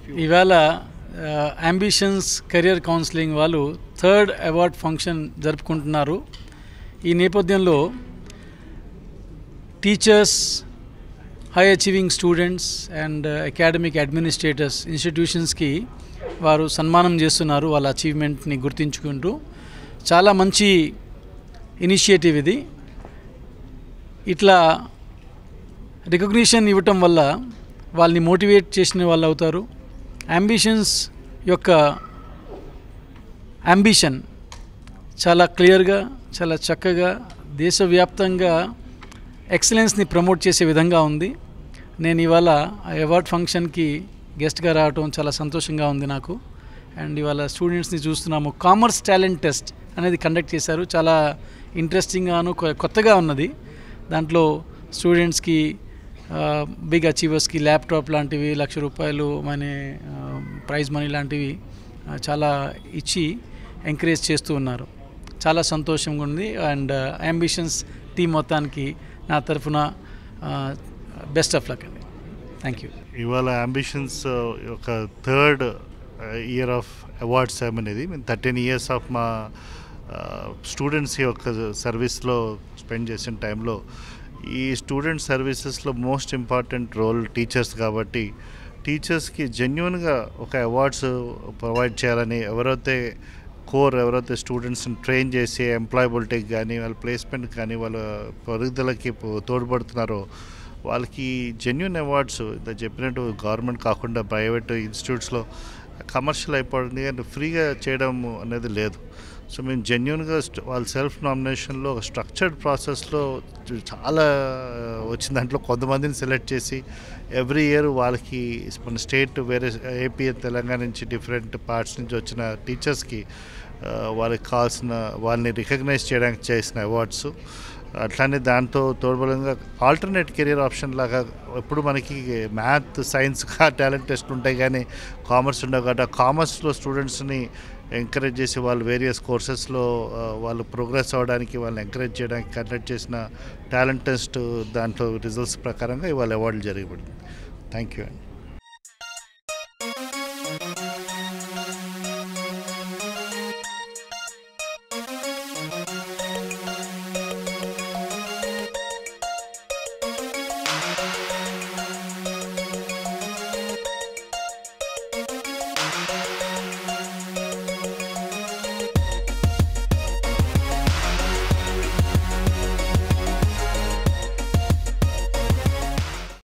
ఇవాళ ambitions career counselling వాళ్ళు third award function జరుపుకుంటున్నారు ఈ నేపథ్యంలో teachers high achieving students and academic administrators ఇన్స్టిట్యూషన్స్కి వారు సన్మానం చేస్తున్నారు వాళ్ళ అచీవ్మెంట్ని గుర్తించుకుంటూ చాలా మంచి ఇనిషియేటివ్ ఇది ఇట్లా రికగ్నిషన్ ఇవ్వటం వల్ల వాళ్ళని మోటివేట్ చేసిన వాళ్ళు అవుతారు అంబిషన్స్ యొక్క అంబిషన్ చాలా క్లియర్గా చాలా చక్కగా దేశవ్యాప్తంగా ఎక్సలెన్స్ని ప్రమోట్ చేసే విధంగా ఉంది నేను ఇవాళ ఆ అవార్డ్ ఫంక్షన్కి గెస్ట్గా రావటం చాలా సంతోషంగా ఉంది నాకు అండ్ ఇవాళ స్టూడెంట్స్ని చూస్తున్నాము కామర్స్ టాలెంట్ టెస్ట్ అనేది కండక్ట్ చేశారు చాలా ఇంట్రెస్టింగ్గాను కొ- కొత్తగా ఉన్నది దాంట్లో స్టూడెంట్స్కి బిగ్ అచీవర్స్కి ల్యాప్టాప్ లాంటివి లక్ష రూపాయలు మన ప్రైజ్ మనీ లాంటివి ఆ, చాలా ఇచ్చి ఎంకరేజ్ చేస్తూ ఉన్నారు చాలా సంతోషంగా ఉంది అండ్ అంబిషన్స్ టీం మొత్తానికి నా తరఫున బెస్ట్ ఆఫ్ లక్ అండి థ్యాంక్ యూ ఇవాళ అంబిషన్స్ ఒక third year of award ceremony ఇది మేము థర్టీన్ ఇయర్స్ ఆఫ్ మా స్టూడెంట్స్ యొక్క సర్వీస్లో స్పెండ్ చేసిన టైంలో ఈ స్టూడెంట్ సర్వీసెస్లో మోస్ట్ ఇంపార్టెంట్ రోల్ టీచర్స్ కాబట్టి టీచర్స్కి జెన్యున్గా ఒక అవార్డ్స్ ప్రొవైడ్ చేయాలని ఎవరైతే కోర్ ఎవరైతే స్టూడెంట్స్ని ట్రైన్ చేసి ఎంప్లాయబిలిటీకి కానీ వాళ్ళ ప్లేస్మెంట్ కానీ వాళ్ళ పెరుగుదలకి పో- తోడ్పడుతున్నారో వాళ్ళకి జెన్యున్ అవార్డ్స్ ఇంత చెప్పినట్టు గవర్నమెంట్ కాకుండా ప్రైవేట్ ఇన్స్టిట్యూట్స్లో కమర్షియల్ అయిపోయింది అండ్ ఫ్రీగా చేయడం అనేది లేదు సో మేము జెన్యున్గా వాళ్ళ సెల్ఫ్ నామినేషన్లో ఒక స్ట్రక్చర్డ్ ప్రాసెస్లో చాలా వచ్చిన దాంట్లో కొంతమందిని సెలెక్ట్ చేసి ఎవ్రీ ఇయర్ వాళ్ళకి మన స్టేట్ వేరే ఏపీ తెలంగాణ నుంచి డిఫరెంట్ పార్ట్స్ నుంచి వచ్చిన టీచర్స్కి ఆ, వాళ్ళకి కావాల్సిన వాళ్ళని రికగ్నైజ్ చేయడానికి చేసిన అవార్డ్స్ అట్లానే దాంతో తోడ్బలంగా ఆల్టర్నేట్ కెరియర్ ఆప్షన్ లాగా ఎప్పుడు మనకి మ్యాథ్ సైన్స్ టాలెంట్ టెస్ట్ ఉంటాయి కానీ కామర్స్ ఉండవు కాబట్టి ఆ కామర్స్లో స్టూడెంట్స్ని ఎంకరేజ్ చేసి వాళ్ళు వేరియస్ కోర్సెస్లో వాళ్ళు ప్రోగ్రెస్ అవ్వడానికి వాళ్ళని ఎంకరేజ్ చేయడానికి కండక్ట్ చేసిన టాలెంట్ టెస్ట్ దాంట్లో రిజల్ట్స్ ప్రకారంగా ఇవాళ అవార్డులు జరిగిపడింది థ్యాంక్ యూ అండి